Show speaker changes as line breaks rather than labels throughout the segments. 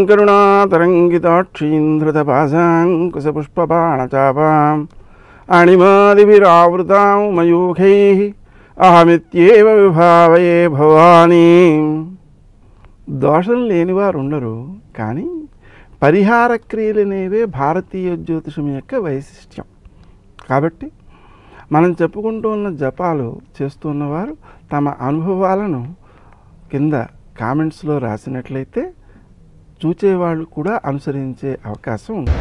కరుణాతరంగితాక్షీంధృతపాశాంకుశపుష్పబాణచాపాం అణిమాదిభిరావృతాం మయూఖై అహమిత్యేవ విభావయే భవానీ దోషం లేనివారు ఉండరు కానీ పరిహార క్రియలు అనేవే భారతీయ జ్యోతిషం యొక్క వైశిష్ట్యం కాబట్టి మనం చెప్పుకుంటూ ఉన్న జపాలు చేస్తున్నవారు తమ అనుభవాలను కింద కామెంట్స్లో రాసినట్లయితే చూచేవాళ్ళు కూడా అనుసరించే అవకాశం ఉంది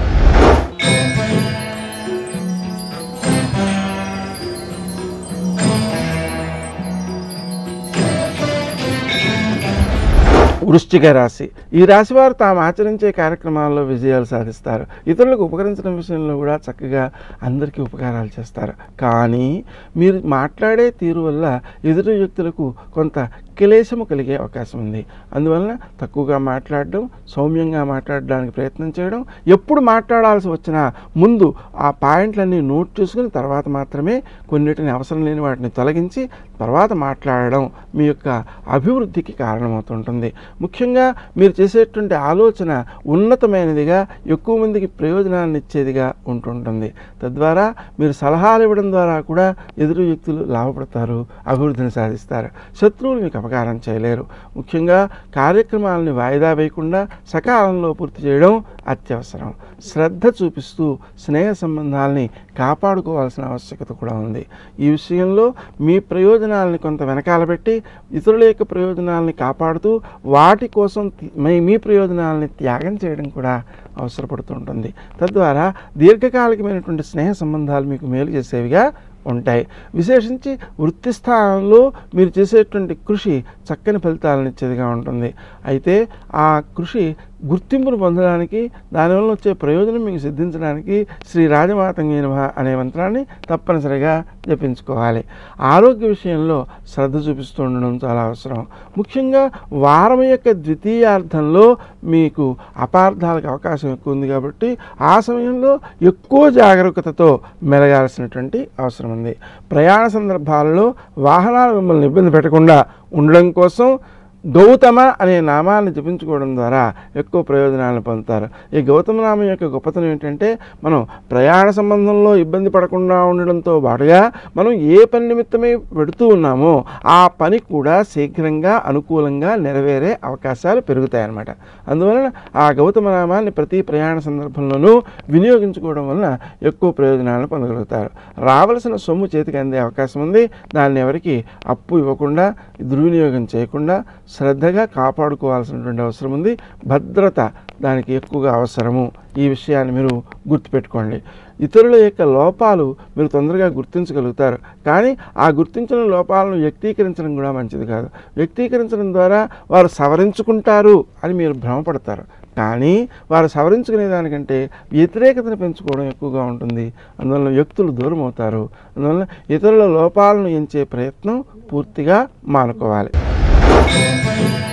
వృశ్చిక రాశి ఈ రాశి వారు తాము ఆచరించే కార్యక్రమాల్లో విజయాలు సాధిస్తారు ఇతరులకు ఉపకరించడం విషయంలో కూడా చక్కగా అందరికీ ఉపకారాలు చేస్తారు కానీ మీరు మాట్లాడే తీరు వల్ల ఎదుటి వ్యక్తులకు కొంత క్లేశము కలిగే అవకాశం ఉంది అందువలన తక్కువగా మాట్లాడడం సౌమ్యంగా మాట్లాడడానికి ప్రయత్నం చేయడం ఎప్పుడు మాట్లాడాల్సి వచ్చినా ముందు ఆ పాయింట్లన్నీ నోట్ చేసుకుని తర్వాత మాత్రమే కొన్నిటిని అవసరం లేని వాటిని తొలగించి తర్వాత మాట్లాడడం మీ యొక్క అభివృద్ధికి కారణమవుతుంటుంది ముఖ్యంగా మీరు చేసేటువంటి ఆలోచన ఉన్నతమైనదిగా ఎక్కువ మందికి ప్రయోజనాన్ని ఇచ్చేదిగా ఉంటుంటుంది తద్వారా మీరు సలహాలు ఇవ్వడం ద్వారా కూడా ఎదురు వ్యక్తులు లాభపడతారు అభివృద్ధిని సాధిస్తారు శత్రువులు మీకు అపకారం చేయలేరు ముఖ్యంగా కార్యక్రమాలని వాయిదా వేయకుండా సకాలంలో పూర్తి చేయడం అత్యవసరం శ్రద్ధ చూపిస్తూ స్నేహ సంబంధాలని కాపాడుకోవాల్సిన ఆవశ్యకత కూడా ఉంది ఈ విషయంలో మీ ప్రయోజనాలని కొంత వెనకాల పెట్టి ఇతరుల యొక్క ప్రయోజనాలని కాపాడుతూ వాటి కోసం తి- మీ- మీ ప్రయోజనాలని త్యాగం చేయడం కూడా అవసరపడుతుంటుంది తద్వారా దీర్ఘకాలికమైనటువంటి స్నేహ సంబంధాలు మీకు మేలు చేసేవిగా ఉంటాయి విశేషించి వృత్తి స్థానంలో మీరు చేసేటువంటి కృషి చక్కని ఫలితాలను ఇచ్చేదిగా ఉంటుంది అయితే ఆ కృషి గుర్తింపును పొందడానికి దానివల్ల వచ్చే ప్రయోజనం మీకు సిద్ధించడానికి శ్రీ రాజమాతంగి నమః అనే మంత్రాన్ని తప్పనిసరిగా జపించుకోవాలి ఆరోగ్య విషయంలో శ్రద్ధ చూపిస్తూ ఉండడం చాలా అవసరం ముఖ్యంగా వారం యొక్క ద్వితీయార్థంలో మీకు అపార్థాలకు అవకాశం ఎక్కువ ఉంది కాబట్టి ఆ సమయంలో ఎక్కువ జాగరూకతతో మెలగాల్సినటువంటి అవసరం ఉంది ప్రయాణ సందర్భాలలో వాహనాలు మిమ్మల్ని ఇబ్బంది పెట్టకుండా ఉండడం కోసం గౌతమ అనే నామాన్ని జపించుకోవడం ద్వారా ఎక్కువ ప్రయోజనాలను పొందుతారు ఈ గౌతమ నామం యొక్క గొప్పతనం ఏంటంటే మనం ప్రయాణ సంబంధంలో ఇబ్బంది పడకుండా ఉండడంతో పాటుగా మనం ఏ పని నిమిత్తమై పెడుతూ ఉన్నామో ఆ పని కూడా శీఘ్రంగా అనుకూలంగా నెరవేరే అవకాశాలు పెరుగుతాయన్నమాట అందువలన ఆ గౌతమ నామాన్ని ప్రతి ప్రయాణ సందర్భంలోనూ వినియోగించుకోవడం వలన ఎక్కువ ప్రయోజనాలను పొందగలుగుతారు రావలసిన సొమ్ము చేతికి అందే అవకాశం ఉంది దాన్ని ఎవరికి అప్పు ఇవ్వకుండా దుర్వినియోగం చేయకుండా శ్రద్ధగా కాపాడుకోవాల్సినటువంటి అవసరం ఉంది భద్రత దానికి ఎక్కువగా అవసరము ఈ విషయాన్ని మీరు గుర్తుపెట్టుకోండి ఇతరుల యొక్క లోపాలు మీరు తొందరగా గుర్తించగలుగుతారు కానీ ఆ గుర్తించిన లోపాలను వ్యక్తీకరించడం కూడా మంచిది కాదు వ్యక్తీకరించడం ద్వారా వారు సవరించుకుంటారు అని మీరు భ్రమపడతారు కానీ వారు సవరించుకునే దానికంటే వ్యతిరేకతను పెంచుకోవడం ఎక్కువగా ఉంటుంది అందువల్ల వ్యక్తులు దూరం అవుతారు అందువల్ల ఇతరుల లోపాలను ఎంచే ప్రయత్నం పూర్తిగా మానుకోవాలి